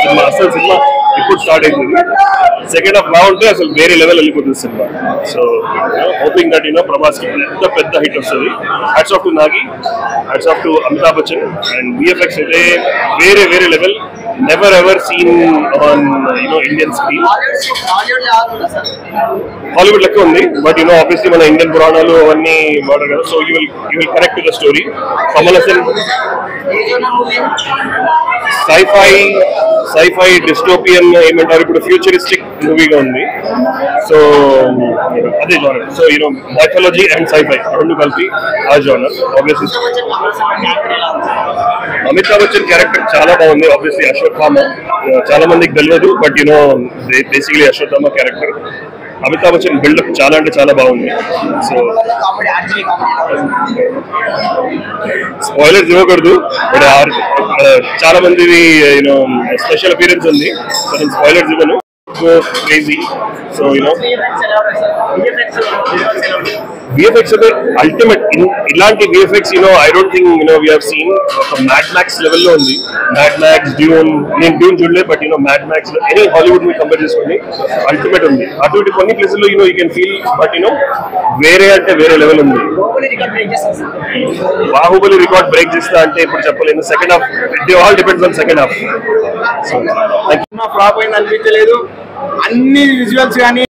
cinema అసలు cinema ఇప్పుడు start అయింది సెకండ్ హాఫ్ బాగుంటే అసలు వేరే లెవెల్ వెళ్ళిపోతుంది cinema so hoping that you know Prabhas కి పెద్ద పెద్ద హిట్ వస్తుంది hats off to Nagi hats off to Amitabh Bachchan and VFX అయితే వేరే వేరే level never ever seen on you know Indian screen Hollywood లెక్క ఉంది బట్ యూనో ఆబ్వియస్లీ మన ఇండియన్ పురాణాలు అవన్నీ వాడారు కదా so you will you will connect the story Kamal Haasan scifi scifi dystopian ఏమంటారు ఇప్పుడు ఫ్యూచరిస్టిక్ మూవీగా ఉంది సో అదే genre so you know mythology and scifi రెండు కలిపి ఆ genre obviously Amitabh Bachchan character చాలా బాగుంది ఆబ్వియస్లీ అశ్వత్థామ చాలా మందికి తెలియదు but you know basically Ashwatthama character Amitabh Bachchan buildup చాలా అంటే చాలా బాగుంది సో స్పాయిలర్స్ ఇవ్వకూడదు బట్ చాలా మందిది యూనో స్పెషల్ అపీరెన్స్ ఉంది సో నేను స్పాయిలర్స్ ఇవ్వను క్రేజీ సో యూనో విఎఫ్ఎక్స్ అయితే అల్టిమేట్ ఇలాంటి VFX you know I don't think you know we have seen ఒక మ్యాడ్ మ్యాక్స్ లెవెల్లో ఉంది మ్యాడ్ మ్యాక్స్ డ్యూన్ నేను డ్యూన్ చూడలేదు but you know Mad Max any Hollywood movie compare చేసుకోండి అల్టిమేట్ ఉంది అటువంటి కొన్ని ప్లేసుల్లో you know you can feel but you know వేరే అంటే వేరే లెవెల్ ఉంది బాహుబలి రికార్డ్ బ్రేక్ చేస్తా అంటే ఇప్పుడు చెప్పలేను second half it all depends on second half so cinema flop అయింది అనిపించలేదు అన్ని విజువల్స్ కానీ